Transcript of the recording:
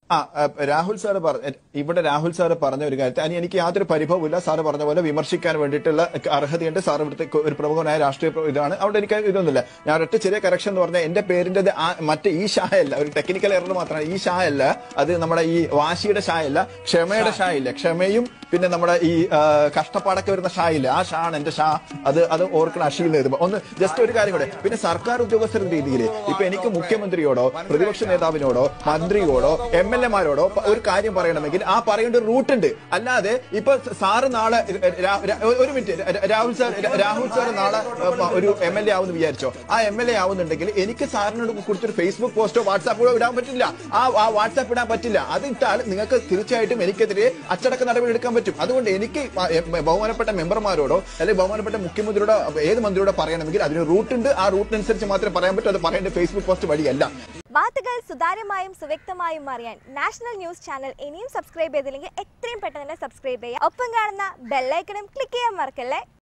ആ ആ, രാഹുൽ സാറ് പറഞ്ഞ ഇവിടെ രാഹുൽ സാറ് പറഞ്ഞ ഒരു കാര്യത്തെ അതിന് എനിക്ക് യാതൊരു പരിഭവമില്ല സാറ് പറഞ്ഞ പോലെ വിമർശിക്കാൻ വേണ്ടിയിട്ടുള്ള അർഹതയുണ്ട് സാർ ഇവിടുത്തെ ഒരു പ്രമുഖനായ രാഷ്ട്രീയ പ്ര- ഇതാണ് അവിടെ എനിക്ക് ഇതൊന്നുമില്ല ഞാൻ ഒറ്റ ചെറിയ കറക്ഷൻ എന്ന് പറഞ്ഞാൽ എന്റെ പേരിന്റെ മറ്റേ ഈ ഷാ അല്ല ഒരു ടെക്നിക്കൽ എറർ മാത്രമാണ് ഈ ഷാ അല്ല അത് നമ്മുടെ ഈ വാശിയുടെ ഷാ അല്ല ക്ഷമയുടെ ഷാ ഇല്ല ക്ഷമയും പിന്നെ നമ്മുടെ ഈ ആ, കഷ്ടപ്പാടൊക്കെ വരുന്ന ഷാ ഇല്ല ആ ഷാ ആണ് എന്റെ ഷാ അത് അത് ഓർക്കണം അഷീൽ എഴുതുമ്പോ ഒന്ന് ജസ്റ്റ് ഒരു കാര്യം കൂടെ പിന്നെ സർക്കാർ ഉദ്യോഗസ്ഥരുടെ രീതിയിൽ ഇപ്പൊ എനിക്ക് മുഖ്യമന്ത്രിയോടോ പ്രതിപക്ഷ നേതാവിനോടോ മന്ത്രിയോടോ എം എൽ എമാരോടോ ഒരു കാര്യം പറയണമെങ്കിൽ ആ പറയേണ്ട ഒരു റൂട്ട് ഉണ്ട് അല്ലാതെ ഇപ്പൊ സാറ് നാളെ രാ- രാ- ഒരു മിനിറ്റ് രാ- രാഹുൽ സാർ രാഹുൽ സാർ നാളെ ഏ, ഒരു എം എൽ എ ആവുമെന്ന് വിചാരിച്ചോ ആ എം എൽ എ ആവുന്നുണ്ടെങ്കിൽ എനിക്ക് സാറിനോട് കുറിച്ചൊരു ഫേസ്ബുക്ക് പോസ്റ്റോ വാട്സാപ്പോ ഇടാൻ പറ്റില്ല ആ ആ വാട്സാപ്പ് ഇടാൻ പറ്റില്ല അത് ഇട്ടാൽ നിങ്ങൾക്ക് തീർച്ചയായിട്ടും എനിക്കെതിരെ അച്ചടക്ക നടപടി എടുക്കാൻ പറ്റും അതുകൊണ്ട് എനിക്ക് ആ, എ, ബഹുമാനപ്പെട്ട മെമ്പർമാരോടോ അല്ലെങ്കിൽ ബഹുമാനപ്പെട്ട മുഖ്യമന്ത്രിയോടോ ഏത് മന്ത്രിയോടോ പറയണമെങ്കിൽ അതിന് റൂട്ട് ഉണ്ട് ആ റൂട്ടിനനുസരിച്ച് മാത്രമേ പറയാൻ പറ്റൂ അത് പറയേണ്ട ഫേസ്ബുക്ക് പോസ്റ്റ് വഴിയല്ല വാർത്തകൾ സുതാര്യമായും സുവ്യക്തമായും അറിയാൻ നാഷണൽ ന്യൂസ് ചാനൽ ഇനിയും സബ്സ്ക്രൈബ് ചെയ്തില്ലെങ്കിൽ എത്രയും പെട്ടെന്ന് തന്നെ സബ്സ്ക്രൈബ് ചെയ്യുക ഒപ്പം കാണുന്ന ബെല്ലൈക്കണും ക്ലിക്ക് ചെയ്യാൻ മറക്കല്ലേ